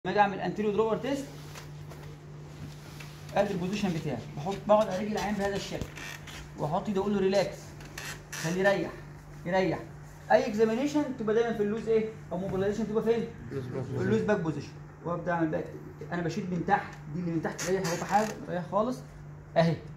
لما اجي اعمل انتيريو دروبر تيست ادي البوزيشن بتاعي بحط بقعد على رجل العين بهذا الشكل واحط ايدي اقول له ريلاكس خليه يريح يريح اي اكزامينيشن تبقى دايما في اللوز ايه او موبيلايزيشن تبقى فين؟ في اللوز باك بوزيشن وابدا اعمل باك انا بشيل من تحت دي اللي من تحت ريح اهو بحاول ريح خالص اهي